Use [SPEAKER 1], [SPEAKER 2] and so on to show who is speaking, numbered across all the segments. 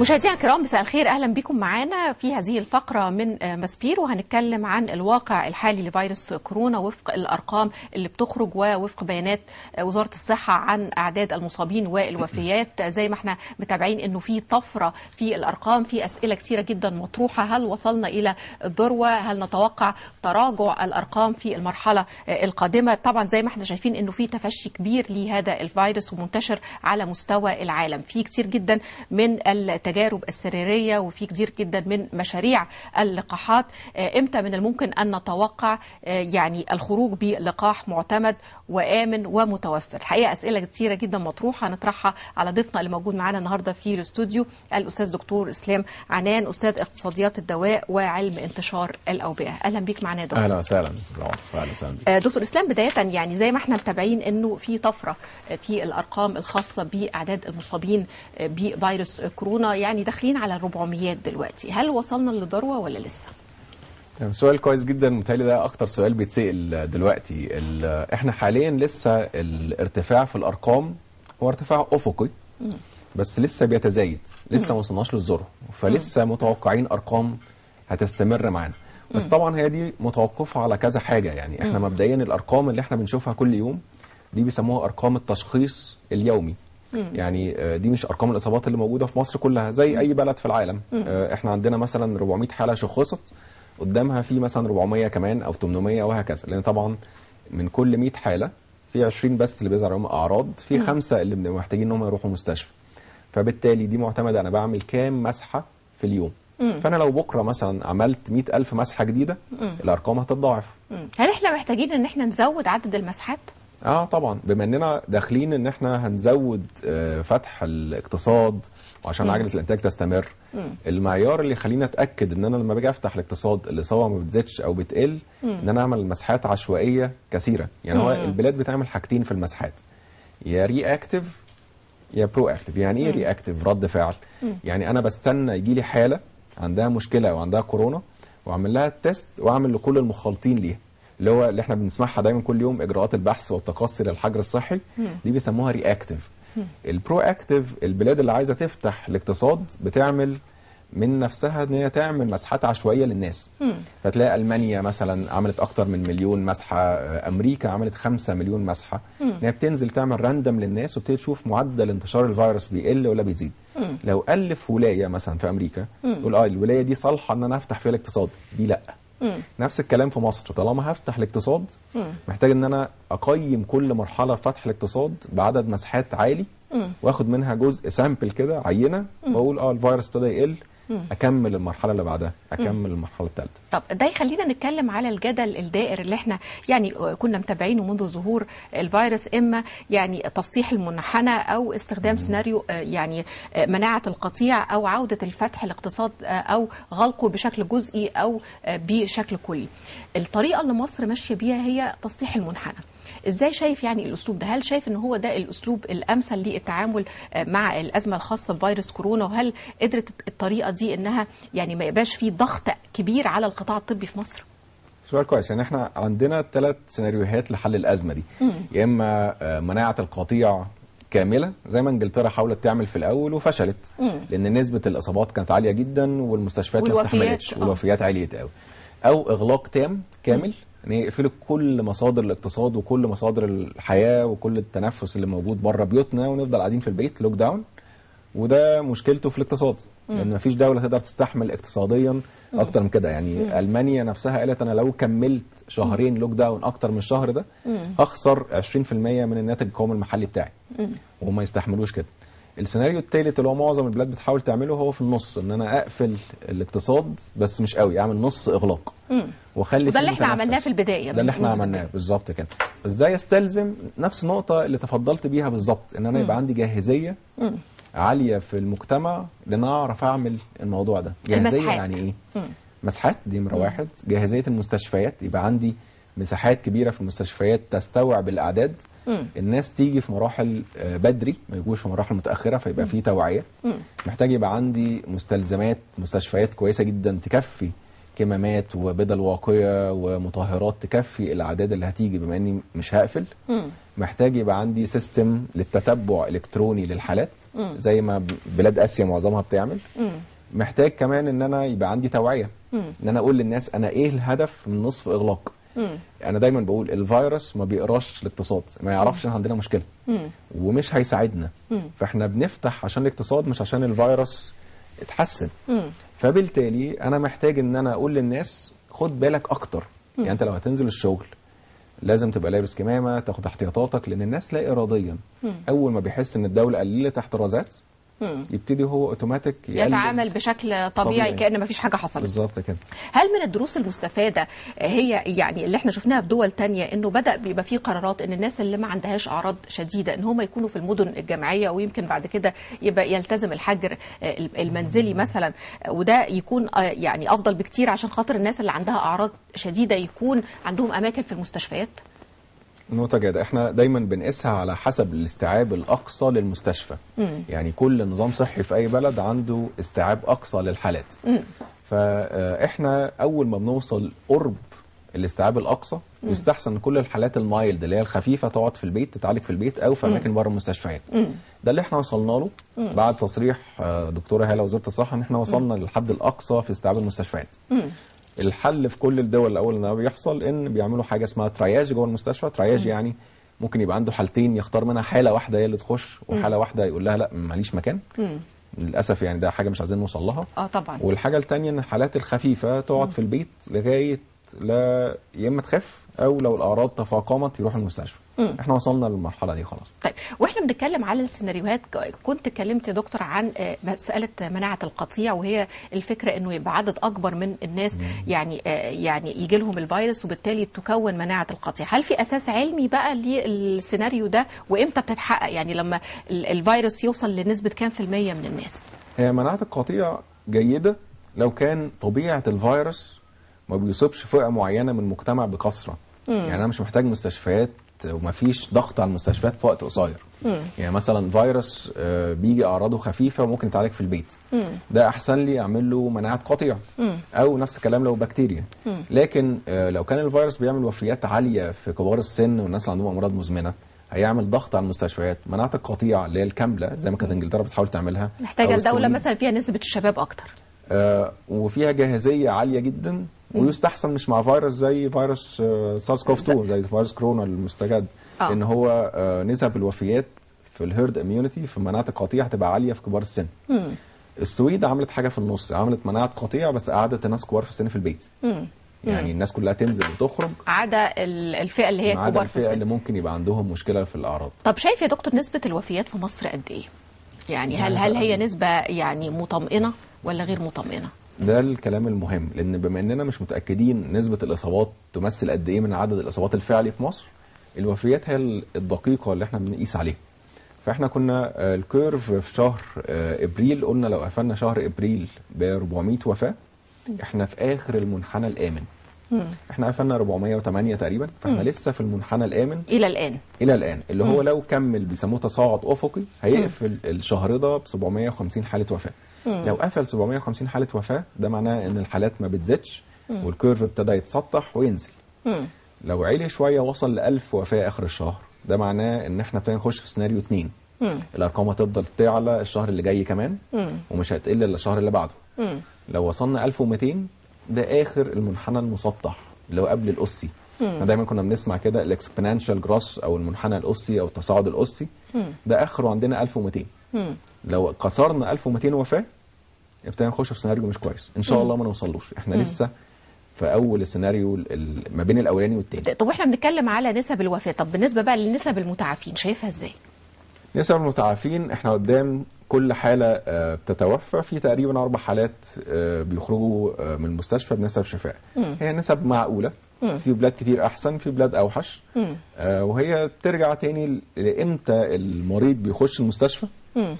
[SPEAKER 1] مشاهدينا الكرام مساء الخير اهلا بكم معانا في هذه الفقره من ماسبير وهنتكلم عن الواقع الحالي لفيروس كورونا وفق الارقام اللي بتخرج ووفق بيانات وزاره الصحه عن اعداد المصابين والوفيات زي ما احنا متابعين انه في طفره في الارقام في اسئله كثيره جدا مطروحه هل وصلنا الى الذروه هل نتوقع تراجع الارقام في المرحله القادمه طبعا زي ما احنا شايفين انه في تفشي كبير لهذا الفيروس ومنتشر على مستوى العالم في كثير جدا من التجارب السريريه وفي كثير جدا من مشاريع اللقاحات امتى من الممكن ان نتوقع يعني الخروج بلقاح معتمد وامن ومتوفر الحقيقه اسئله كثيره جدا مطروحه هنطرحها على ضيفنا اللي موجود معانا النهارده في الاستوديو الاستاذ دكتور اسلام عنان استاذ اقتصاديات الدواء وعلم انتشار الاوبئه اهلا بيك معانا يا دكتور
[SPEAKER 2] اهلا وسهلا اهلا وسهلا
[SPEAKER 1] دكتور اسلام بدايه يعني زي ما احنا متابعين انه في طفره في الارقام الخاصه باعداد المصابين بفيروس كورونا يعني داخلين على 400 دلوقتي هل وصلنا للذروه ولا لسه
[SPEAKER 2] سؤال كويس جدا متهيألي ده اكتر سؤال بيتسال دلوقتي احنا حاليا لسه الارتفاع في الارقام هو ارتفاع افقي بس لسه بيتزايد لسه ما وصلناش للذروه فلسه متوقعين ارقام هتستمر معانا بس طبعا هي دي متوقفه على كذا حاجه يعني احنا مبدئيا الارقام اللي احنا بنشوفها كل يوم دي بيسموها ارقام التشخيص اليومي يعني دي مش ارقام الاصابات اللي موجوده في مصر كلها زي اي بلد في العالم احنا عندنا مثلا 400 حاله شخصت قدامها في مثلا 400 كمان او 800 وهكذا لان طبعا من كل 100 حاله في 20 بس اللي بيظهر لهم اعراض في خمسه اللي محتاجين ان هم يروحوا مستشفى فبالتالي دي معتمده انا بعمل كام مسحه في اليوم فانا لو بكره مثلا عملت 100000 مسحه جديده الارقام هتتضاعف
[SPEAKER 1] هل احنا محتاجين ان احنا نزود عدد المسحات
[SPEAKER 2] اه طبعا بما اننا داخلين ان احنا هنزود آه فتح الاقتصاد وعشان عجله الانتاج تستمر مم. المعيار اللي يخليني اتاكد ان انا لما باجي افتح الاقتصاد الاصابه ما بتزيدش او بتقل مم. ان انا اعمل مسحات عشوائيه كثيره يعني مم. هو البلاد بتعمل حاجتين في المسحات يا ري اكتف يا برو اكتف يعني ايه ري اكتف رد فعل مم. يعني انا بستنى يجي لي حاله عندها مشكله او عندها كورونا واعمل لها التست واعمل لكل المخالطين ليها اللي هو اللي احنا بنسمعها دايما كل يوم اجراءات البحث والتقصي للحجر الصحي دي بيسموها ري اكتف البرو اكتف البلاد اللي عايزه تفتح الاقتصاد بتعمل من نفسها ان هي تعمل مسحات عشوائيه للناس مم. فتلاقي المانيا مثلا عملت اكتر من مليون مسحه امريكا عملت خمسة مليون مسحه ان هي بتنزل تعمل راندم للناس وبتبتدي تشوف معدل انتشار الفيروس بيقل ولا بيزيد مم. لو قل في ولايه مثلا في امريكا يقول اه الولايه دي صالحه ان انا افتح فيها الاقتصاد دي لا مم. نفس الكلام في مصر طالما هفتح الاقتصاد مم. محتاج ان انا اقيم كل مرحله فتح الاقتصاد بعدد مسحات عالي مم. واخد منها جزء سامبل كده عينه واقول اه الفيروس ابتدى يقل اكمل المرحله اللي بعدها اكمل المرحله الثالثه
[SPEAKER 1] طب ده يخلينا نتكلم على الجدل الدائر اللي احنا يعني كنا متابعينه منذ ظهور الفيروس اما يعني تسطيح المنحنى او استخدام سيناريو يعني مناعه القطيع او عوده الفتح الاقتصاد او غلقه بشكل جزئي او بشكل كلي الطريقه اللي مصر ماشيه بيها هي تسطيح المنحنى ازاي شايف يعني الاسلوب ده هل شايف ان هو ده الاسلوب الامثل للتعامل مع الازمه الخاصه بفيروس كورونا وهل قدرت الطريقه دي انها يعني ما يبقاش في ضغط كبير على القطاع الطبي في مصر
[SPEAKER 2] سؤال كويس يعني احنا عندنا ثلاث سيناريوهات لحل الازمه دي مم. يا اما مناعه القطيع كامله زي ما انجلترا حاولت تعمل في الاول وفشلت مم. لان نسبه الاصابات كانت عاليه جدا والمستشفيات ما استحملتش والوفيات عليت قوي او اغلاق تام كامل مم. ان يعني يقفلوا كل مصادر الاقتصاد وكل مصادر الحياه وكل التنفس اللي موجود بره بيوتنا ونفضل قاعدين في البيت لوك داون وده مشكلته في الاقتصاد مم. لان مفيش دوله تقدر تستحمل اقتصاديا اكتر من كده يعني مم. المانيا نفسها قالت انا لو كملت شهرين لوك داون اكتر من الشهر ده مم. هخسر 20% من الناتج القومي المحلي بتاعي وما يستحملوش كده السيناريو الثالث اللي هو معظم البلاد بتحاول تعمله هو في النص ان انا اقفل الاقتصاد بس مش قوي اعمل نص اغلاق
[SPEAKER 1] واخلي ده اللي احنا عملناه في البدايه
[SPEAKER 2] ده اللي احنا عملناه بالظبط كده بس ده يستلزم نفس النقطه اللي تفضلت بيها بالظبط ان انا يبقى عندي جاهزيه مم. عاليه في المجتمع لان اعرف اعمل الموضوع ده جاهزيه
[SPEAKER 1] المسحات.
[SPEAKER 2] يعني ايه مم. مسحات دي نمره واحد جاهزيه المستشفيات يبقى عندي مساحات كبيره في المستشفيات تستوعب الاعداد مم. الناس تيجي في مراحل بدري ما يجوش في مراحل متاخره فيبقى في توعيه مم. محتاج يبقى عندي مستلزمات مستشفيات كويسه جدا تكفي كمامات وبدل واقيه ومطهرات تكفي الاعداد اللي هتيجي بما اني مش هقفل محتاج يبقى عندي سيستم للتتبع الكتروني للحالات زي ما ب- بلاد اسيا معظمها بتعمل محتاج كمان ان انا يبقى عندي توعيه ان انا اقول للناس انا ايه الهدف من نصف اغلاق انا دايما بقول الفيروس ما بيقراش الاقتصاد ما يعرفش ان عندنا مشكله ومش هيساعدنا فاحنا بنفتح عشان الاقتصاد مش عشان الفيروس اتحسن فبالتالي انا محتاج ان انا اقول للناس خد بالك اكتر يعني انت لو هتنزل الشغل لازم تبقى لابس كمامه تاخد احتياطاتك لان الناس لا اراديا اول ما بيحس ان الدوله قللت احترازات يبتدي هو اوتوماتيك يقلل.
[SPEAKER 1] يتعامل بشكل طبيعي,
[SPEAKER 2] طبيعي.
[SPEAKER 1] كأن ما فيش حاجة حصلت
[SPEAKER 2] بالظبط كده
[SPEAKER 1] هل من الدروس المستفادة هي يعني اللي احنا شفناها في دول تانية انه بدأ بيبقى فيه قرارات ان الناس اللي ما عندهاش اعراض شديدة ان هم يكونوا في المدن الجامعية ويمكن بعد كده يبقى يلتزم الحجر آه، المنزلي مثلا آه، وده يكون آه، يعني افضل بكتير عشان خاطر الناس اللي عندها اعراض شديدة يكون عندهم اماكن في المستشفيات
[SPEAKER 2] نقطة جيدة احنا دايما بنقيسها على حسب الاستيعاب الأقصى للمستشفى يعني كل نظام صحي في أي بلد عنده استيعاب أقصى للحالات فاحنا أول ما بنوصل قرب الاستيعاب الأقصى يستحسن كل الحالات المايلد اللي هي الخفيفة تقعد في البيت تتعالج في البيت أو في أماكن بره المستشفيات ده اللي احنا وصلنا له بعد تصريح آه، دكتورة هالة وزيرة الصحة ان احنا وصلنا للحد الأقصى في استيعاب المستشفيات الحل في كل الدول الاول ان ده بيحصل ان بيعملوا حاجه اسمها ترياج جوه المستشفى ترياج يعني ممكن يبقى عنده حالتين يختار منها حاله واحده هي اللي تخش وحاله واحده يقول لها لا ماليش مكان للاسف يعني ده حاجه مش عايزين نوصل لها
[SPEAKER 1] اه طبعا
[SPEAKER 2] والحاجه الثانيه ان الحالات الخفيفه تقعد في البيت لغايه لا يا اما تخف او لو الاعراض تفاقمت يروح المستشفى احنا وصلنا للمرحله دي خلاص
[SPEAKER 1] طيب واحنا بنتكلم على السيناريوهات ك- كنت اتكلمت يا دكتور عن آه، مساله مناعه القطيع وهي الفكره انه يبقى عدد اكبر من الناس يعني آه، يعني يجي لهم الفيروس وبالتالي تكون مناعه القطيع هل في اساس علمي بقى للسيناريو ده وامتى بتتحقق يعني لما ال- الفيروس يوصل لنسبه كام في الميه من الناس
[SPEAKER 2] هي مناعة القطيع جيدة لو كان طبيعة الفيروس ما بيصيبش فئة معينة من المجتمع بكثرة يعني أنا مش محتاج مستشفيات ومفيش ضغط على المستشفيات في وقت قصير يعني مثلا فيروس آه، بيجي أعراضه خفيفة وممكن يتعالج في البيت ده أحسن لي أعمل له مناعة قطيع أو نفس الكلام لو بكتيريا لكن آه، لو كان الفيروس بيعمل وفيات عالية في كبار السن والناس اللي عندهم أمراض مزمنة هيعمل ضغط على المستشفيات مناعة القطيع اللي هي الكاملة زي ما كانت انجلترا بتحاول تعملها
[SPEAKER 1] محتاجه
[SPEAKER 2] أو
[SPEAKER 1] الدوله
[SPEAKER 2] السويد.
[SPEAKER 1] مثلا فيها نسبه الشباب اكتر
[SPEAKER 2] آه، وفيها جاهزيه عاليه جدا ويستحسن مش مع فيروس زي فيروس آه، سارس كوف 2 زي فيروس كورونا المستجد
[SPEAKER 1] آه.
[SPEAKER 2] لان هو آه، نسب الوفيات في الهيرد اميونيتي في مناعه القطيع هتبقى عاليه في كبار السن السويد عملت حاجه في النص عملت مناعه قطيع بس قعدت الناس كبار في السن في البيت يعني الناس كلها تنزل وتخرج
[SPEAKER 1] عدا ال- الفئه اللي هي
[SPEAKER 2] ما عدا
[SPEAKER 1] كبار في
[SPEAKER 2] الفئه
[SPEAKER 1] السن
[SPEAKER 2] اللي ممكن يبقى عندهم مشكله في الاعراض
[SPEAKER 1] طب شايف يا دكتور نسبة الوفيات في مصر قد ايه؟ يعني هل هل هي نسبة يعني مطمئنة ولا غير مطمئنة؟
[SPEAKER 2] ده الكلام المهم لان بما اننا مش متاكدين نسبه الاصابات تمثل قد ايه من عدد الاصابات الفعلي في مصر الوفيات هي ال- الدقيقه اللي احنا بنقيس عليها فاحنا كنا آه، الكيرف في شهر آه، ابريل قلنا لو قفلنا شهر ابريل ب 400 وفاه احنا في اخر المنحنى الامن احنا قفلنا 408 تقريبا فاحنا لسه في المنحنى الامن
[SPEAKER 1] إلى الآن
[SPEAKER 2] الى الان اللي هو لو كمل بيسموه تصاعد افقي هيقفل الشهر ده ب 750 حاله وفاه لو قفل 750 حاله وفاه ده معناه ان الحالات ما بتزيدش والكيرف ابتدى يتسطح وينزل
[SPEAKER 1] مم.
[SPEAKER 2] لو عالي شويه وصل ل 1000 وفاه اخر الشهر ده معناه ان احنا ابتدينا نخش في سيناريو 2
[SPEAKER 1] مم.
[SPEAKER 2] الارقام هتفضل تعلى الشهر اللي جاي كمان
[SPEAKER 1] مم.
[SPEAKER 2] ومش هتقل الا الشهر اللي بعده
[SPEAKER 1] مم.
[SPEAKER 2] لو وصلنا 1200 ده اخر المنحنى المسطح اللي هو قبل الاسي احنا دايما كنا بنسمع كده الاكسبوننشال جروس او المنحنى الاسي او التصاعد الاسي ده اخره عندنا 1200
[SPEAKER 1] مم.
[SPEAKER 2] لو كسرنا 1200 وفاه ابتدينا نخش في سيناريو مش كويس ان شاء الله ما نوصلوش احنا لسه في اول السيناريو ال- ال- ما بين الاولاني والتاني
[SPEAKER 1] طب واحنا بنتكلم على نسب الوفاة طب بالنسبة بقى لنسب المتعافين شايفها ازاي؟
[SPEAKER 2] نسب المتعافين احنا قدام كل حالة آه، بتتوفى في تقريبا أربع حالات آه، بيخرجوا آه، من المستشفى بنسب شفاء هي نسب معقولة في بلاد كتير أحسن في بلاد أوحش آه، وهي بترجع تاني ل- لإمتى المريض بيخش المستشفى
[SPEAKER 1] مم.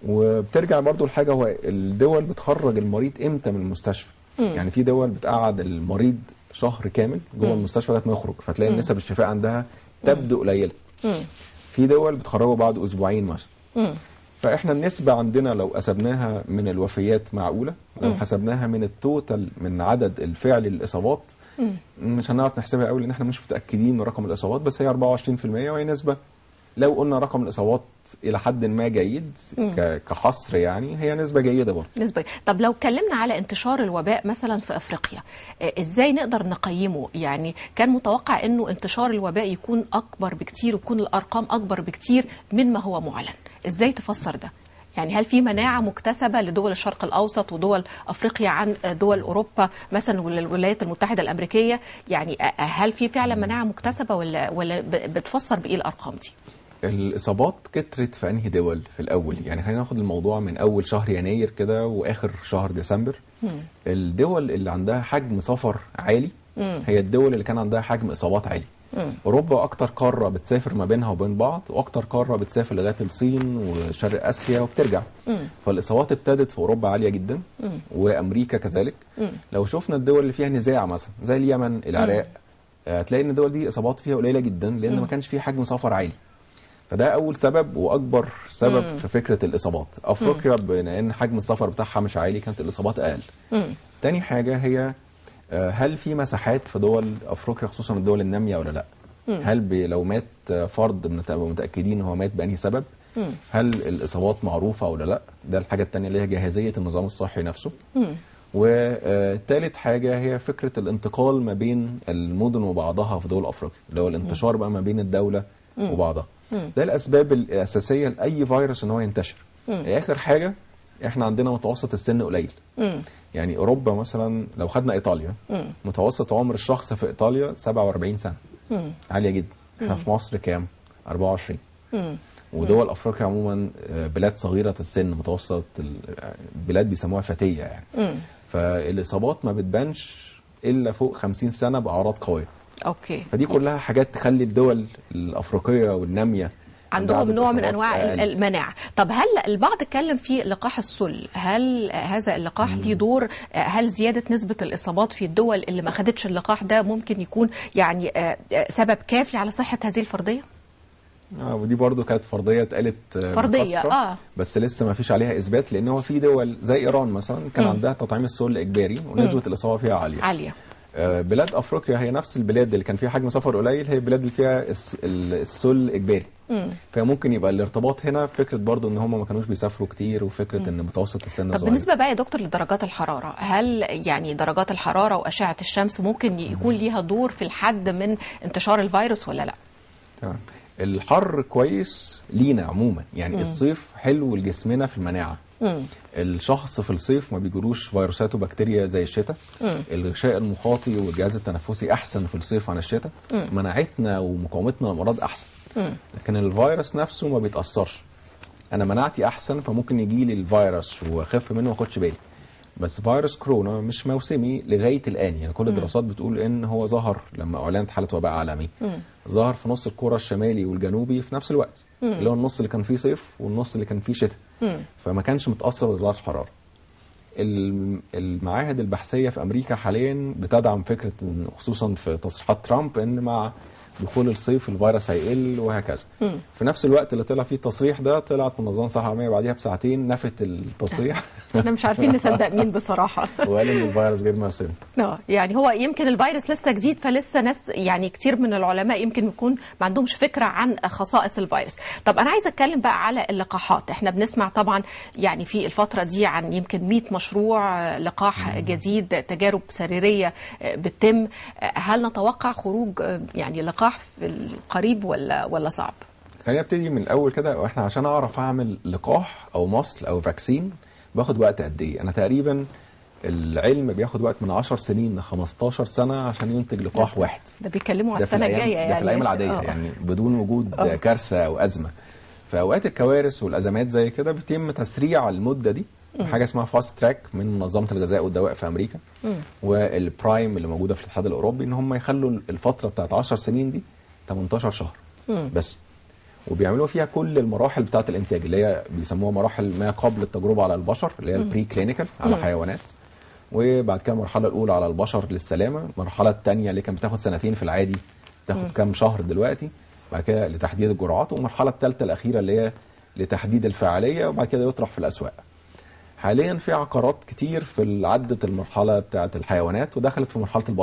[SPEAKER 2] وبترجع برضو الحاجة هو الدول بتخرج المريض إمتى من المستشفى يعني في دول بتقعد المريض شهر كامل جوه المستشفى لغايه ما يخرج فتلاقي نسب الشفاء عندها تبدو قليله
[SPEAKER 1] مم.
[SPEAKER 2] في دول بتخرجه بعد اسبوعين مثلا
[SPEAKER 1] مم.
[SPEAKER 2] فاحنا النسبة عندنا لو قسمناها من الوفيات معقولة لو حسبناها من التوتال من عدد الفعلي للإصابات مش هنعرف نحسبها قوي لان احنا مش متاكدين من رقم الاصابات بس هي 24% وهي نسبه لو قلنا رقم الاصابات الى حد ما جيد ك- كحصر يعني هي نسبه جيده برضه
[SPEAKER 1] نسبة طب لو اتكلمنا على انتشار الوباء مثلا في افريقيا آه، ازاي نقدر نقيمه يعني كان متوقع انه انتشار الوباء يكون اكبر بكتير وتكون الارقام اكبر بكتير من ما هو معلن ازاي تفسر ده يعني هل في مناعة مكتسبة لدول الشرق الأوسط ودول أفريقيا عن دول أوروبا مثلا والولايات المتحدة الأمريكية يعني آه، هل في فعلا مناعة مكتسبة ولا ولا ب- بتفسر بإيه الأرقام دي؟
[SPEAKER 2] الاصابات كترت في انهي دول في الاول يعني خلينا ناخد الموضوع من اول شهر يناير كده واخر شهر ديسمبر الدول اللي عندها حجم سفر عالي هي الدول اللي كان عندها حجم اصابات عالي اوروبا اكتر قاره بتسافر ما بينها وبين بعض واكتر قاره بتسافر لغايه الصين وشرق اسيا وبترجع فالاصابات ابتدت في اوروبا عاليه جدا وامريكا كذلك لو شفنا الدول اللي فيها نزاع مثلا زي اليمن العراق آه، هتلاقي ان الدول دي اصابات فيها قليله جدا لان ما كانش فيه حجم سفر عالي فده اول سبب واكبر سبب في فكره الاصابات افريقيا بما ان حجم السفر بتاعها مش عالي كانت الاصابات اقل تاني حاجه هي آه، هل في مساحات في دول افريقيا خصوصا الدول الناميه ولا لا هل ب- لو مات آه، فرد بنت- متاكدين هو مات بانهي سبب هل الاصابات معروفه ولا لا ده الحاجه التانية اللي هي جاهزيه النظام الصحي نفسه وثالث حاجة هي فكرة الانتقال ما بين المدن وبعضها في دول أفريقيا اللي هو الانتشار بقى ما بين الدولة وبعضها ده الأسباب الأساسية لأي فيروس إن هو ينتشر آخر حاجة إحنا عندنا متوسط السن قليل يعني أوروبا مثلا لو خدنا إيطاليا متوسط عمر الشخص في إيطاليا 47 سنة عالية جدا إحنا في مصر كام؟ 24 ودول افريقيا عموما آه، بلاد صغيره السن متوسط ال- آه، بلاد بيسموها فتيه يعني فالاصابات ما بتبانش الا فوق 50 سنه باعراض قويه
[SPEAKER 1] أوكي
[SPEAKER 2] فدي كلها حاجات تخلي الدول الافريقيه والناميه
[SPEAKER 1] عندهم
[SPEAKER 2] عدد
[SPEAKER 1] نوع من
[SPEAKER 2] إصابات
[SPEAKER 1] انواع ال-
[SPEAKER 2] أقل.
[SPEAKER 1] المناعه طب هل البعض اتكلم في لقاح السل هل هذا اللقاح ليه دور هل زياده نسبه الاصابات في الدول اللي ما خدتش اللقاح ده ممكن يكون يعني آه، آه، سبب كافي على صحه هذه الفرديه
[SPEAKER 2] آه ودي برضو كانت فرضيه اتقالت آه،
[SPEAKER 1] فرضية،
[SPEAKER 2] بكثرة،
[SPEAKER 1] آه.
[SPEAKER 2] بس لسه ما فيش عليها اثبات لان هو في دول زي ايران مثلا كان عندها تطعيم السل اجباري ونسبه الاصابه فيها عاليه
[SPEAKER 1] عاليه
[SPEAKER 2] آه، بلاد افريقيا هي نفس البلاد اللي كان فيها حجم سفر قليل هي البلاد اللي فيها الس- ال- السل اجباري فممكن يبقى الارتباط هنا فكره برضو ان هم ما كانوش بيسافروا كتير وفكره ان متوسط السن
[SPEAKER 1] طب
[SPEAKER 2] صغير
[SPEAKER 1] بالنسبه بقى يا دكتور لدرجات الحراره هل يعني درجات الحراره واشعه الشمس ممكن يكون ليها دور في الحد من انتشار الفيروس ولا لا
[SPEAKER 2] تمام الحر كويس لينا عموما يعني الصيف حلو لجسمنا في المناعه الشخص في الصيف ما بيجروش فيروسات وبكتيريا زي الشتاء الغشاء المخاطي والجهاز التنفسي احسن في الصيف عن الشتاء مناعتنا ومقاومتنا للامراض احسن لكن الفيروس نفسه ما بيتاثرش انا مناعتي احسن فممكن يجي لي الفيروس واخف منه ما اخدش بالي بس فيروس كورونا مش موسمي لغايه الان يعني كل الدراسات بتقول ان هو ظهر لما اعلنت حاله وباء عالمي ظهر في نص الكره الشمالي والجنوبي في نفس الوقت اللي هو النص اللي كان فيه صيف والنص اللي كان فيه شتاء فما كانش متاثر بدرجات الحراره الم- المعاهد البحثيه في امريكا حاليا بتدعم فكره إن خصوصا في تصريحات ترامب ان مع دخول الصيف الفيروس هيقل وهكذا في نفس الوقت اللي طلع فيه التصريح ده طلعت منظمه الصحه العالميه بعديها بساعتين نفت التصريح
[SPEAKER 1] احنا مش عارفين نصدق مين بصراحه
[SPEAKER 2] وقال ان الفيروس غير موسمي
[SPEAKER 1] اه يعني هو يمكن الفيروس لسه جديد فلسه ناس يعني كتير من العلماء يمكن يكون ما عندهمش فكره عن خصائص الفيروس طب انا عايزه اتكلم بقى على اللقاحات احنا بنسمع طبعا يعني في الفتره دي عن يمكن 100 مشروع آه، لقاح جديد تجارب سريريه آه، بتتم آه، هل نتوقع خروج آه، يعني لقاح في القريب ولا ولا صعب
[SPEAKER 2] خلينا نبتدي من الاول كده واحنا عشان اعرف اعمل لقاح او مصل او فاكسين باخد وقت قد ايه انا تقريبا العلم بياخد وقت من 10 سنين ل 15 سنه عشان ينتج لقاح واحد
[SPEAKER 1] ده بيتكلموا على
[SPEAKER 2] ده في
[SPEAKER 1] السنه
[SPEAKER 2] الأيام-
[SPEAKER 1] الجايه يعني
[SPEAKER 2] ده في الايام العاديه
[SPEAKER 1] آه.
[SPEAKER 2] يعني بدون وجود
[SPEAKER 1] آه.
[SPEAKER 2] كارثه او ازمه في اوقات الكوارث والازمات زي كده بيتم تسريع المده دي حاجه اسمها فاست تراك من منظمه الغذاء والدواء في امريكا والبرايم اللي موجوده في الاتحاد الاوروبي ان هم يخلوا الفتره بتاعت 10 سنين دي 18 شهر بس وبيعملوا فيها كل المراحل بتاعه الانتاج اللي هي بيسموها مراحل ما قبل التجربه على البشر اللي هي البري كلينيكال على حيوانات وبعد كده المرحله الاولى على البشر للسلامه المرحله الثانيه اللي كانت بتاخد سنتين في العادي تاخد كام شهر دلوقتي بعد كده لتحديد الجرعات والمرحله الثالثه الاخيره اللي هي لتحديد الفعاليه وبعد كده يطرح في الاسواق حاليا في عقارات كتير في عدة المرحله بتاعه الحيوانات ودخلت في مرحله البشر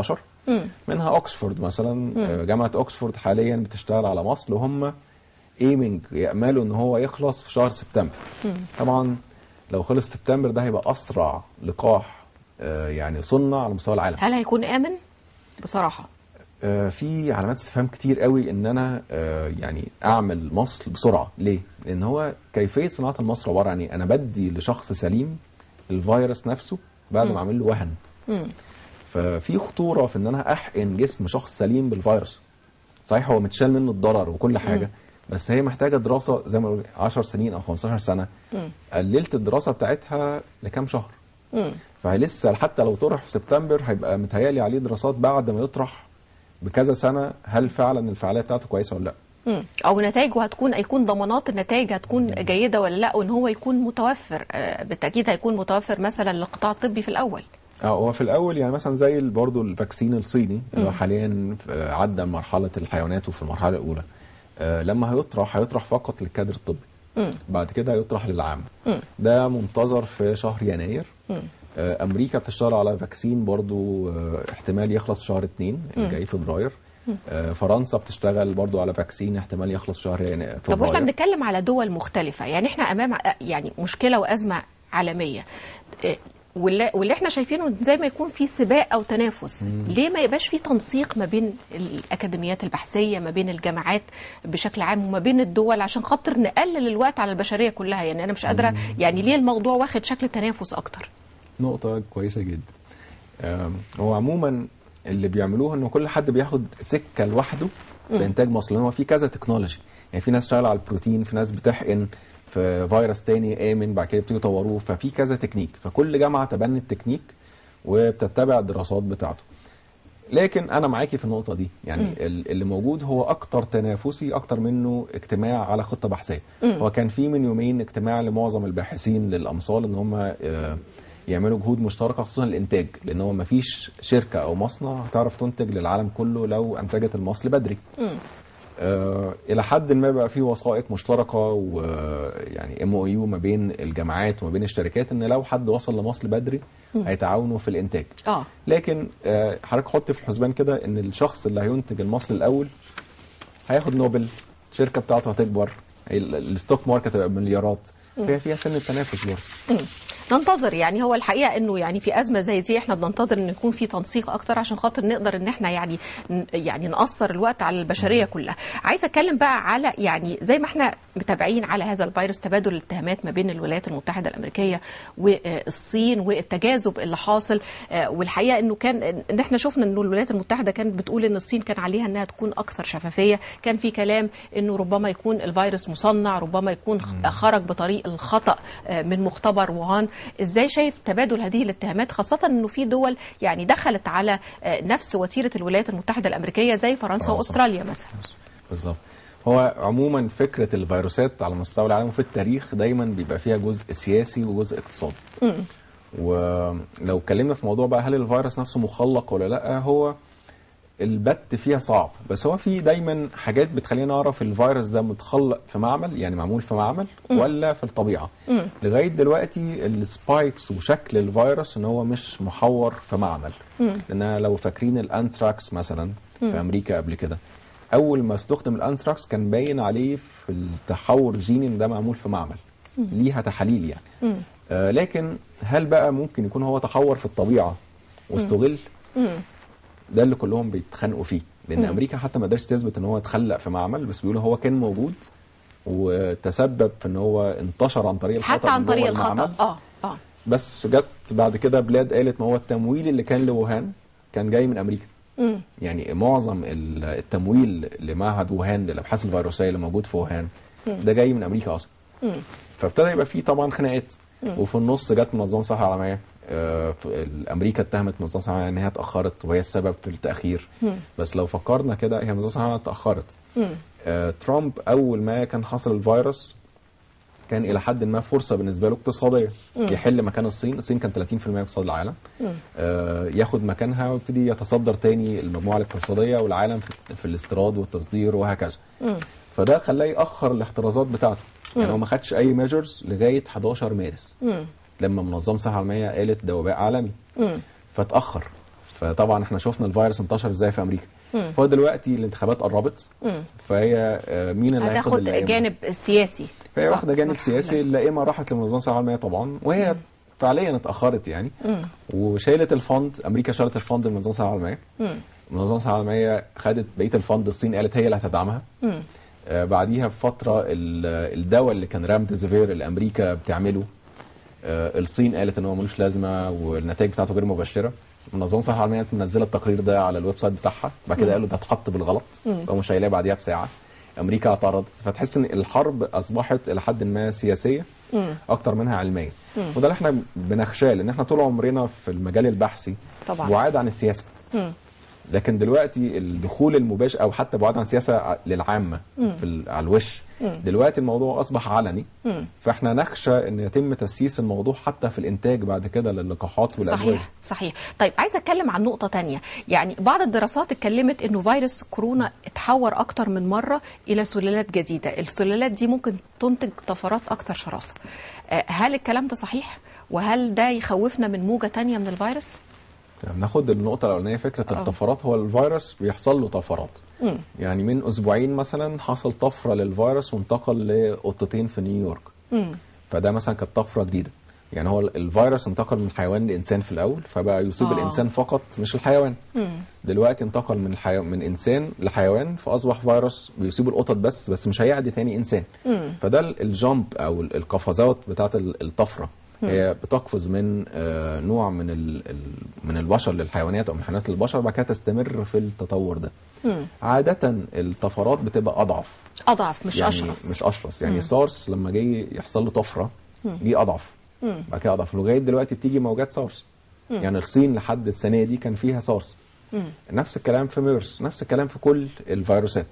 [SPEAKER 1] مم.
[SPEAKER 2] منها اوكسفورد مثلا آه، جامعه اوكسفورد حاليا بتشتغل على مصل وهم ايمنج ياملوا ان هو يخلص في شهر سبتمبر طبعا لو خلص سبتمبر ده هيبقى اسرع لقاح آه، يعني صنع على مستوى العالم
[SPEAKER 1] هل هيكون امن بصراحه
[SPEAKER 2] آه، في علامات استفهام كتير قوي ان انا آه، يعني اعمل مصل بسرعه ليه لان هو كيفيه صناعه المصل عباره عن ايه انا بدي لشخص سليم الفيروس نفسه بعد ما اعمل له وهن
[SPEAKER 1] مم.
[SPEAKER 2] ففي خطوره في ان انا احقن جسم شخص سليم بالفيروس صحيح هو متشال منه الضرر وكل حاجه بس هي محتاجه دراسه زي ما بقول 10 سنين او 15 سنه
[SPEAKER 1] مم.
[SPEAKER 2] قللت الدراسه بتاعتها لكام شهر
[SPEAKER 1] مم.
[SPEAKER 2] فلسه حتى لو طرح في سبتمبر هيبقى متهيألي عليه دراسات بعد ما يطرح بكذا سنه هل فعلا الفعاليه بتاعته كويسه ولا لا
[SPEAKER 1] مم. او نتائجه هتكون هيكون ضمانات النتائج هتكون جيده ولا لا وان هو يكون متوفر آه، بالتاكيد هيكون متوفر مثلا للقطاع الطبي في الاول
[SPEAKER 2] اه هو في الاول يعني مثلا زي برضه الفاكسين الصيني اللي هو حاليا آه، عدى مرحله الحيوانات وفي المرحله الاولى آه، لما هيطرح هيطرح فقط للكادر الطبي
[SPEAKER 1] مم.
[SPEAKER 2] بعد كده هيطرح للعامه
[SPEAKER 1] مم.
[SPEAKER 2] ده منتظر في شهر يناير
[SPEAKER 1] مم.
[SPEAKER 2] آه، امريكا بتشتغل على فاكسين برضو آه، احتمال يخلص في شهر اتنين الجاي فبراير آه، فرنسا بتشتغل برضو على فاكسين احتمال يخلص في شهر يناير
[SPEAKER 1] طب واحنا
[SPEAKER 2] فبراير
[SPEAKER 1] بنتكلم على دول مختلفة يعني احنا امام ع- يعني مشكلة وازمة عالمية إيه، واللي, واللي احنا شايفينه زي ما يكون في سباق او تنافس ليه ما يبقاش في تنسيق ما بين الاكاديميات البحثية ما بين الجامعات بشكل عام وما بين الدول عشان خاطر نقلل الوقت على البشرية كلها يعني انا مش قادرة يعني ليه الموضوع واخد شكل تنافس اكتر
[SPEAKER 2] نقطة كويسة جدا آم، هو عموما اللي بيعملوه انه كل حد بياخد سكة لوحده في انتاج مصل لان هو في كذا تكنولوجي يعني في ناس شغاله على البروتين في ناس بتحقن في فيروس تاني امن بعد كده يبتدوا يطوروه ففي كذا تكنيك فكل جامعة تبنت تكنيك وبتتبع الدراسات بتاعته لكن انا معاكي في النقطه دي يعني ال- اللي موجود هو اكتر تنافسي اكتر منه اجتماع على خطه بحثيه هو كان في من يومين اجتماع لمعظم الباحثين للامصال ان هم آه، يعملوا جهود مشتركه خصوصا الانتاج لان هو ما فيش شركه او مصنع هتعرف تنتج للعالم كله لو انتجت المصل بدري آه، الى حد ما بقى في وثائق مشتركه ويعني ام او يو ما بين الجامعات وما بين الشركات ان لو حد وصل لمصل بدري هيتعاونوا في الانتاج
[SPEAKER 1] اه
[SPEAKER 2] لكن آه، حضرتك حط في الحسبان كده ان الشخص اللي هينتج المصل الاول هياخد نوبل الشركه بتاعته هتكبر ال- الستوك ماركت هتبقى بمليارات فهي فيها سن التنافس برضه
[SPEAKER 1] مم. ننتظر يعني هو الحقيقه انه يعني في ازمه زي دي احنا بننتظر ان يكون في تنسيق اكتر عشان خاطر نقدر ان احنا يعني ن- يعني نقصر الوقت على البشريه كلها. عايزه اتكلم بقى على يعني زي ما احنا متابعين على هذا الفيروس تبادل الاتهامات ما بين الولايات المتحده الامريكيه والصين والتجاذب اللي حاصل آه، والحقيقه انه كان ان احنا شفنا انه الولايات المتحده كانت بتقول ان الصين كان عليها انها تكون اكثر شفافيه، كان في كلام انه ربما يكون الفيروس مصنع، ربما يكون خ- خرج بطريق الخطا آه، من مختبر ووهان، ازاي شايف تبادل هذه الاتهامات خاصه انه في دول يعني دخلت على آه، نفس وتيره الولايات المتحده الامريكيه زي فرنسا
[SPEAKER 2] فرنسا.
[SPEAKER 1] واستراليا مثلا.
[SPEAKER 2] بالظبط هو عموما فكره الفيروسات على مستوى العالم وفي التاريخ دايما بيبقى فيها جزء سياسي وجزء اقتصادي ولو اتكلمنا في موضوع بقى هل الفيروس نفسه مخلق ولا لا هو البت فيها صعب بس هو في دايما حاجات بتخلينا نعرف الفيروس ده متخلق في معمل يعني معمول في معمل ولا في الطبيعه لغايه دلوقتي السبايكس وشكل الفيروس ان هو مش محور في معمل لان لو فاكرين الانثراكس مثلا في امريكا قبل كده اول ما استخدم الانثراكس كان باين عليه في التحور الجيني ان ده معمول في معمل ليها تحاليل يعني آه لكن هل بقى ممكن يكون هو تحور في الطبيعه واستغل ده اللي كلهم بيتخانقوا فيه لان امريكا حتى ما قدرتش تثبت ان هو اتخلق في معمل بس بيقولوا هو كان موجود وتسبب في ان هو انتشر عن طريق الخطا
[SPEAKER 1] حتى عن
[SPEAKER 2] من جوه
[SPEAKER 1] طريق
[SPEAKER 2] المعمل.
[SPEAKER 1] الخطا اه اه
[SPEAKER 2] بس جت بعد كده بلاد قالت ما هو التمويل اللي كان لوهان كان جاي من امريكا
[SPEAKER 1] مم.
[SPEAKER 2] يعني معظم ال- التمويل لمعهد ووهان للابحاث الفيروسيه اللي موجود في ووهان ده جاي من امريكا اصلا
[SPEAKER 1] مم.
[SPEAKER 2] فابتدى يبقى فيه طبعا خناقات وفي النص جت منظمه الصحه العالميه آه، في- امريكا اتهمت منظمه الصحه العالميه ان هي اتاخرت وهي السبب في التاخير بس لو فكرنا كده هي منظمه الصحه العالميه اتاخرت
[SPEAKER 1] مم.
[SPEAKER 2] آه، ترامب اول ما كان حصل الفيروس كان الى حد ما فرصه بالنسبه له اقتصاديه يحل مكان الصين الصين كان 30% من اقتصاد العالم آه، ياخد مكانها ويبتدي يتصدر تاني المجموعه الاقتصاديه والعالم في, في الاستيراد والتصدير وهكذا فده خلاه ياخر الاحترازات بتاعته يعني هو ما خدش اي ميجرز لغايه 11 مارس
[SPEAKER 1] مم.
[SPEAKER 2] لما منظمه الصحه العالميه قالت ده وباء عالمي
[SPEAKER 1] مم.
[SPEAKER 2] فاتاخر فطبعا احنا شفنا الفيروس انتشر ازاي في امريكا فهو دلوقتي الانتخابات قربت فهي آه، مين اللي هياخد
[SPEAKER 1] هتاخد
[SPEAKER 2] اللائمة؟
[SPEAKER 1] جانب سياسي
[SPEAKER 2] فهي واخده جانب
[SPEAKER 1] مرحبا.
[SPEAKER 2] سياسي اللائمه راحت لمنظمه الصحه العالميه طبعا وهي فعليا اتاخرت يعني وشالت الفند امريكا شالت الفند لمنظمه الصحه العالميه منظمه الصحه العالميه خدت بقيه الفند الصين قالت هي اللي هتدعمها آه بعديها بفتره ال- الدواء اللي كان رامديزيفير اللي امريكا بتعمله آه الصين قالت ان هو ملوش لازمه والنتائج بتاعته غير مبشره منظمه الصحه العالميه منزله التقرير ده على الويب سايت بتاعها بعد كده قالوا ده اتحط بالغلط فهم شايلاه بعديها بساعه امريكا اعترضت فتحس ان الحرب اصبحت الى حد ما سياسيه اكتر منها علميه وده اللي احنا بنخشاه لان احنا طول عمرنا في المجال البحثي
[SPEAKER 1] طبعا.
[SPEAKER 2] بعاد عن السياسه لكن دلوقتي الدخول المباشر او حتى بعاد عن السياسه ع- للعامه في ال- على الوش دلوقتي الموضوع اصبح علني فاحنا نخشى ان يتم تسييس الموضوع حتى في الانتاج بعد كده للقاحات والادويه
[SPEAKER 1] صحيح صحيح طيب عايزه اتكلم عن نقطه تانية يعني بعض الدراسات اتكلمت انه فيروس كورونا اتحور اكتر من مره الى سلالات جديده السلالات دي ممكن تنتج طفرات اكتر شراسه آه، هل الكلام ده صحيح وهل ده يخوفنا من موجه تانية من الفيروس
[SPEAKER 2] ناخد النقطة الأولانية فكرة
[SPEAKER 1] آه.
[SPEAKER 2] الطفرات هو الفيروس بيحصل له طفرات يعني من أسبوعين مثلا حصل طفرة للفيروس وانتقل لقطتين في نيويورك فده مثلا كانت طفرة جديدة يعني هو الفيروس انتقل من حيوان لإنسان في الأول فبقى يصيب
[SPEAKER 1] آه.
[SPEAKER 2] آه. الإنسان فقط مش الحيوان دلوقتي انتقل من الحيو... من إنسان لحيوان فأصبح فيروس بيصيب القطط بس بس مش هيعدي تاني إنسان فده ال- الجامب أو ال- القفزات بتاعت ال- الطفرة هي بتقفز من آه، نوع من ال... ال- من البشر للحيوانات او من الحيوانات للبشر بعد كده تستمر في التطور ده عاده الطفرات بتبقى اضعف
[SPEAKER 1] اضعف مش
[SPEAKER 2] يعني
[SPEAKER 1] اشرس
[SPEAKER 2] مش اشرس يعني سارس لما جه يحصل له طفره جه اضعف بعد كده اضعف لغايه دلوقتي بتيجي موجات سارس يعني الصين لحد السنه دي كان فيها سارس نفس الكلام في ميرس نفس الكلام في كل الفيروسات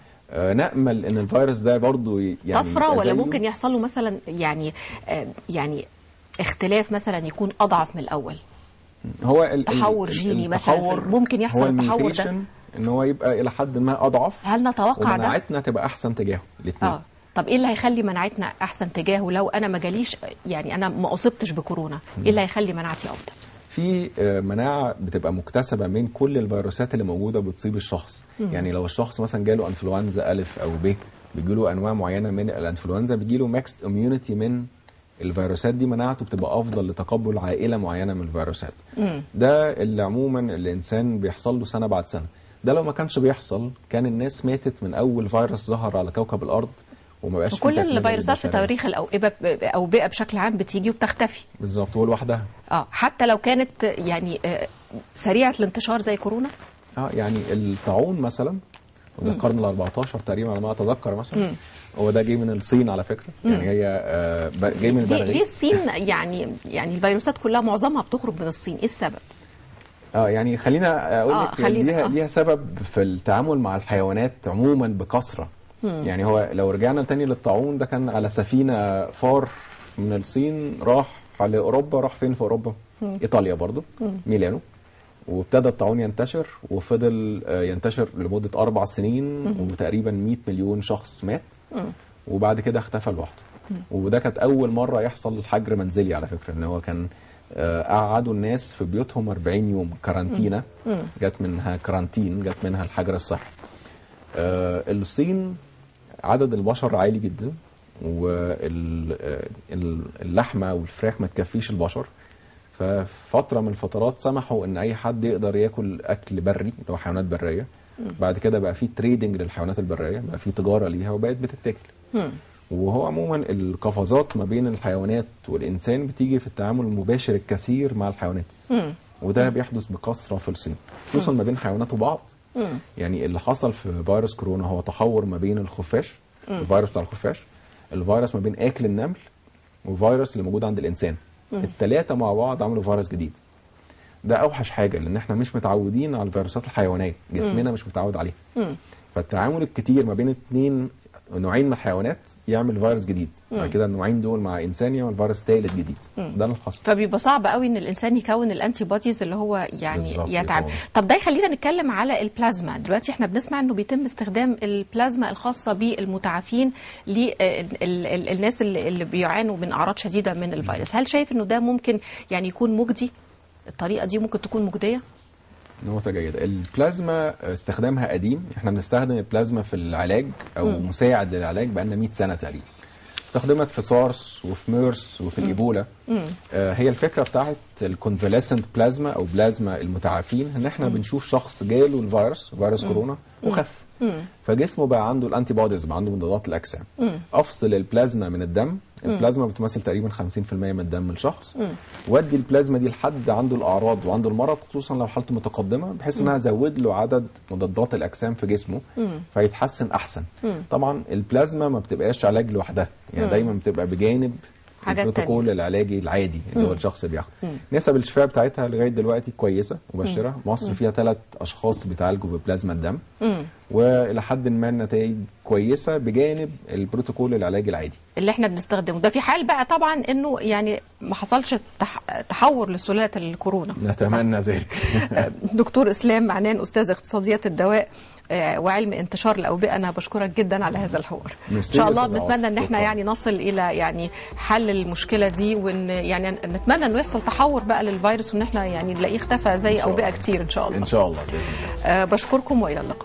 [SPEAKER 2] آه نامل ان الفيروس ده برضه ي- يعني
[SPEAKER 1] طفره
[SPEAKER 2] يبقى
[SPEAKER 1] ولا
[SPEAKER 2] زيه.
[SPEAKER 1] ممكن يحصل له مثلا يعني آه، يعني اختلاف مثلا يكون اضعف من الاول
[SPEAKER 2] هو ال- ال-
[SPEAKER 1] تحور
[SPEAKER 2] ال-
[SPEAKER 1] جيني مثلاً في-
[SPEAKER 2] التحور
[SPEAKER 1] ممكن يحصل
[SPEAKER 2] هو
[SPEAKER 1] التحور ده؟
[SPEAKER 2] الميوتيشن ان هو يبقى الى حد ما اضعف
[SPEAKER 1] هل نتوقع ده
[SPEAKER 2] ومناعتنا تبقى احسن تجاهه الاثنين
[SPEAKER 1] اه طب ايه اللي هيخلي مناعتنا احسن تجاهه لو انا ما جاليش يعني انا ما اصبتش بكورونا ايه اللي هيخلي مناعتي افضل
[SPEAKER 2] في آه، مناعه بتبقى مكتسبه من كل الفيروسات اللي موجوده بتصيب الشخص يعني لو الشخص مثلا جاله انفلونزا الف او ب بيجيله انواع معينه من الانفلونزا بيجيله ماكست اميونيتي من الفيروسات دي مناعته بتبقى افضل لتقبل عائله معينه من الفيروسات ده اللي عموما الانسان بيحصل له سنه بعد سنه ده لو ما كانش بيحصل كان الناس ماتت من اول فيروس ظهر على كوكب الارض وما بقاش في
[SPEAKER 1] وكل
[SPEAKER 2] تكملة
[SPEAKER 1] الفيروسات في
[SPEAKER 2] للبشرية.
[SPEAKER 1] تاريخ الاوبئه اوبئه بشكل عام بتيجي وبتختفي
[SPEAKER 2] بالظبط ولوحدها
[SPEAKER 1] اه حتى لو كانت يعني آه، سريعه الانتشار زي كورونا
[SPEAKER 2] اه يعني الطاعون مثلا وده القرن ال 14 تقريبا على ما اتذكر مثلا هو ده جه من الصين على فكره يعني هي آه ب- جاي من
[SPEAKER 1] ليه, ليه
[SPEAKER 2] البراغيث
[SPEAKER 1] الصين يعني يعني الفيروسات كلها معظمها بتخرج من الصين ايه السبب
[SPEAKER 2] اه يعني خلينا اقول
[SPEAKER 1] آه،
[SPEAKER 2] لك
[SPEAKER 1] خلينا،
[SPEAKER 2] ليها
[SPEAKER 1] آه.
[SPEAKER 2] ليها سبب في التعامل مع الحيوانات عموما بكثره يعني هو لو رجعنا تاني للطاعون ده كان على سفينه فار من الصين راح على اوروبا راح فين في اوروبا ايطاليا برضو ميلانو وابتدى الطاعون ينتشر وفضل آه، ينتشر لمده اربع سنين وتقريبا 100 مليون شخص مات وبعد كده اختفى لوحده وده كانت اول مره يحصل حجر منزلي على فكره ان هو كان آه، قعدوا الناس في بيوتهم 40 يوم كارانتينا جت منها كارانتين جت منها الحجر الصحي آه، الصين عدد البشر عالي جدا واللحمه والفراخ ما تكفيش البشر ففتره من الفترات سمحوا ان اي حد يقدر ياكل اكل بري اللي هو حيوانات بريه بعد كده بقى في تريدنج للحيوانات البريه بقى في تجاره ليها وبقت بتتاكل وهو عموما القفزات ما بين الحيوانات والانسان بتيجي في التعامل المباشر الكثير مع الحيوانات وده بيحدث بكثره في الصين خصوصا ما بين حيوانات وبعض يعني اللي حصل في فيروس كورونا هو تحور ما بين الخفاش الفيروس بتاع الخفاش الفيروس ما بين اكل النمل والفيروس اللي موجود عند الانسان الثلاثه مع بعض عملوا فيروس جديد ده اوحش حاجه لان احنا مش متعودين على الفيروسات الحيوانيه جسمنا مش متعود عليها فالتعامل الكتير ما بين اتنين نوعين من الحيوانات يعمل فيروس جديد بعد كده النوعين دول مع انسان يعمل فيروس ثالث جديد ده اللي حصل
[SPEAKER 1] فبيبقى صعب قوي ان الانسان يكون الانتي بوديز اللي هو يعني
[SPEAKER 2] بالظبط،
[SPEAKER 1] يتعامل
[SPEAKER 2] يكون.
[SPEAKER 1] طب ده يخلينا نتكلم على البلازما دلوقتي احنا بنسمع انه بيتم استخدام البلازما الخاصه بالمتعافين للناس اللي اللي بيعانوا من اعراض شديده من الفيروس هل شايف انه ده ممكن يعني يكون مجدي الطريقه دي ممكن تكون مجديه
[SPEAKER 2] نقطة جيدة البلازما استخدامها قديم احنا بنستخدم البلازما في العلاج او م. مساعد للعلاج بقالنا 100 سنة تقريبا استخدمت في سارس وفي ميرس وفي الايبولا آه هي الفكره بتاعت الكونفاليسنت بلازما او بلازما المتعافين ان احنا مم. بنشوف شخص جاله الفيروس فيروس كورونا وخف فجسمه بقى عنده الانتي بوديز بقى عنده مضادات الاجسام افصل البلازما من الدم البلازما بتمثل تقريبا 50% من دم الشخص وادي البلازما دي لحد عنده الاعراض وعنده المرض خصوصا لو حالته متقدمه بحيث انها ازود له عدد مضادات الاجسام في جسمه فيتحسن احسن طبعا البلازما ما بتبقاش علاج لوحدها يعني دايما بتبقى بجانب البروتوكول تانية. العلاجي العادي اللي هو الشخص بياخده نسب الشفاء بتاعتها لغايه دلوقتي كويسه مبشره مصر مم. فيها ثلاث اشخاص بيتعالجوا ببلازما الدم مم. والى حد ما النتائج كويسه بجانب البروتوكول العلاجي العادي
[SPEAKER 1] اللي احنا بنستخدمه ده في حال بقى طبعا انه يعني ما حصلش تحور لسلاله الكورونا
[SPEAKER 2] نتمنى ذلك
[SPEAKER 1] دكتور اسلام معنان استاذ اقتصاديات الدواء وعلم انتشار الاوبئه انا بشكرك جدا على هذا الحوار ان شاء الله بنتمنى ان احنا يعني نصل الى يعني حل المشكله دي وان يعني نتمنى انه يحصل تحور بقى للفيروس وان احنا يعني نلاقيه اختفى زي اوبئه كتير ان شاء الله
[SPEAKER 2] ان شاء الله باذن
[SPEAKER 1] الله بشكركم والى اللقاء